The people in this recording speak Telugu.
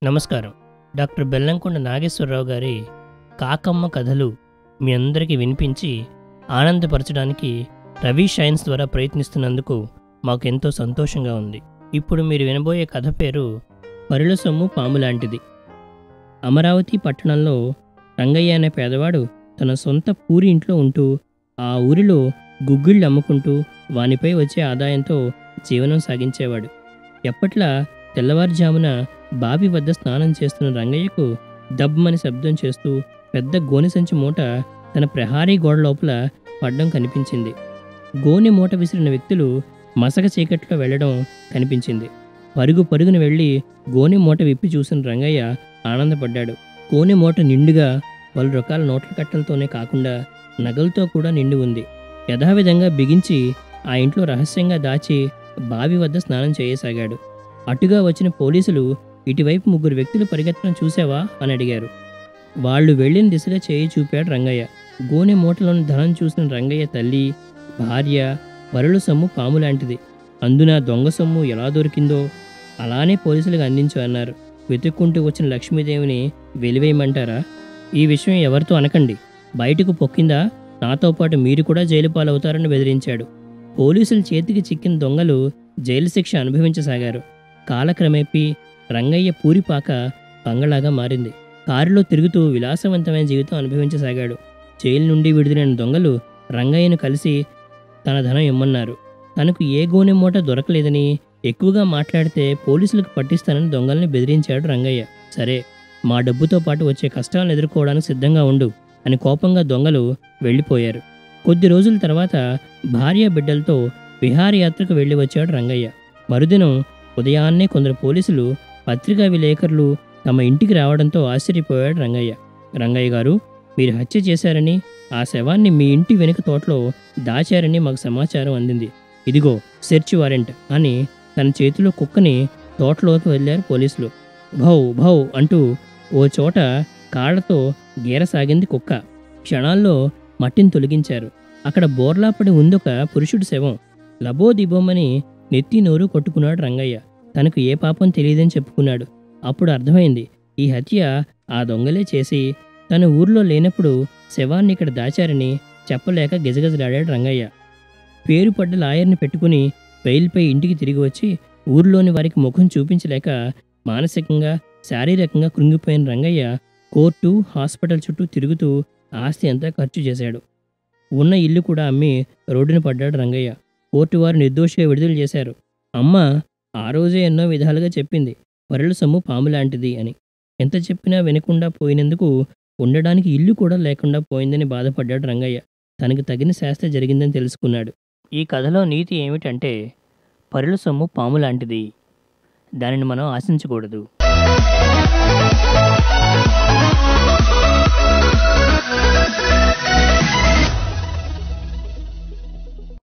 నమస్కారం డాక్టర్ బెల్లంకొండ నాగేశ్వరరావు గారి కాకమ్మ కథలు మీ అందరికీ వినిపించి ఆనందపరచడానికి రవి షైన్స్ ద్వారా ప్రయత్నిస్తున్నందుకు మాకు ఎంతో సంతోషంగా ఉంది ఇప్పుడు మీరు వినబోయే కథ పేరు పరుల సొమ్ము పాము లాంటిది అమరావతి పట్టణంలో రంగయ్య అనే పేదవాడు తన సొంత పూరి ఇంట్లో ఉంటూ ఆ ఊరిలో గుగ్గిళ్ళు అమ్ముకుంటూ వానిపై వచ్చే ఆదాయంతో జీవనం సాగించేవాడు ఎప్పట్లా తెల్లవారుజామున బావి వద్ద స్నానం చేస్తున్న రంగయ్యకు దబ్బమని శబ్దం చేస్తూ పెద్ద గోనె సంచి మూట తన ప్రహారీ గోడ లోపల పడ్డం కనిపించింది గోనె మూట విసిరిన వ్యక్తులు మసక చీకట్లో వెళ్ళడం కనిపించింది పరుగు పరుగున వెళ్ళి గోనె మూట విప్పి చూసిన రంగయ్య ఆనందపడ్డాడు గోనె మూట నిండుగా పలు రకాల నోట్ల కట్టలతోనే కాకుండా నగలతో కూడా నిండి ఉంది యథావిధంగా బిగించి ఆ ఇంట్లో రహస్యంగా దాచి బావి వద్ద స్నానం చేయసాగాడు అటుగా వచ్చిన పోలీసులు ఇటువైపు ముగ్గురు వ్యక్తులు పరిగెత్తడం చూసావా అని అడిగారు వాళ్ళు వెళ్ళిన దిశగా చేయి చూపాడు రంగయ్య గోనె మూటలోని ధనం చూసిన రంగయ్య తల్లి భార్య వరలు సొమ్ము పాము లాంటిది అందున దొంగ సొమ్ము ఎలా దొరికిందో అలానే పోలీసులకు అందించు అన్నారు వెతుక్కుంటూ వచ్చిన లక్ష్మీదేవిని వెలివేయమంటారా ఈ విషయం ఎవరితో అనకండి బయటకు పొక్కిందా నాతో పాటు మీరు కూడా జైలు పాలవుతారని బెదిరించాడు పోలీసుల చేతికి చిక్కిన దొంగలు జైలు శిక్ష అనుభవించసాగారు కాలక్రమేపీ రంగయ్య పూరిపాక బంగళాగా మారింది కారులో తిరుగుతూ విలాసవంతమైన జీవితం అనుభవించసాగాడు జైలు నుండి విడుదలైన దొంగలు రంగయ్యను కలిసి తన ధనం ఇమ్మన్నారు తనకు ఏ గోనె మూట దొరకలేదని ఎక్కువగా మాట్లాడితే పోలీసులకు పట్టిస్తానని దొంగల్ని బెదిరించాడు రంగయ్య సరే మా డబ్బుతో పాటు వచ్చే కష్టాలను ఎదుర్కోవడానికి సిద్ధంగా ఉండు అని కోపంగా దొంగలు వెళ్ళిపోయారు కొద్ది రోజుల తర్వాత భార్య బిడ్డలతో విహారయాత్రకు వెళ్ళి వచ్చాడు రంగయ్య మరుదినం ఉదయాన్నే కొందరు పోలీసులు పత్రికా విలేకరులు తమ ఇంటికి రావడంతో ఆశ్చర్యపోయాడు రంగయ్య రంగయ్య గారు మీరు హత్య చేశారని ఆ శవాన్ని మీ ఇంటి వెనుక తోటలో దాచారని మాకు సమాచారం అందింది ఇదిగో సెర్చ్ వారెంట్ అని తన చేతిలో కుక్కని తోటలోకి వెళ్ళారు పోలీసులు భౌ భౌ అంటూ ఓ చోట కాళ్లతో గీరసాగింది కుక్క క్షణాల్లో మట్టిని తొలగించారు అక్కడ బోర్లాపడి ఉందొక పురుషుడి శవం లబోదిబోమని నెత్తి నోరు కొట్టుకున్నాడు రంగయ్య తనకు ఏ పాపం తెలియదని చెప్పుకున్నాడు అప్పుడు అర్థమైంది ఈ హత్య ఆ దొంగలే చేసి తన ఊర్లో లేనప్పుడు శవాన్ని ఇక్కడ దాచారని చెప్పలేక గిజగిజలాడాడు రంగయ్య పేరు పడ్డ లాయర్ని పెట్టుకుని బెయిల్పై ఇంటికి తిరిగి వచ్చి ఊర్లోని వారికి ముఖం చూపించలేక మానసికంగా శారీరకంగా కృంగిపోయిన రంగయ్య కోర్టు హాస్పిటల్ చుట్టూ తిరుగుతూ ఆస్తి అంతా ఖర్చు చేశాడు ఉన్న ఇల్లు కూడా అమ్మి రోడ్డున పడ్డాడు రంగయ్య కోర్టు వారు నిర్దోషిగా విడుదల చేశారు అమ్మ ఆ రోజే ఎన్నో విధాలుగా చెప్పింది వరల సొమ్ము పాము లాంటిది అని ఎంత చెప్పినా వినకుండా పోయినందుకు ఉండడానికి ఇల్లు కూడా లేకుండా పోయిందని బాధపడ్డాడు రంగయ్య తనకు తగిన శాస్త్ర జరిగిందని తెలుసుకున్నాడు ఈ కథలో నీతి ఏమిటంటే పరుల సొమ్ము పాము లాంటిది దానిని మనం ఆశించకూడదు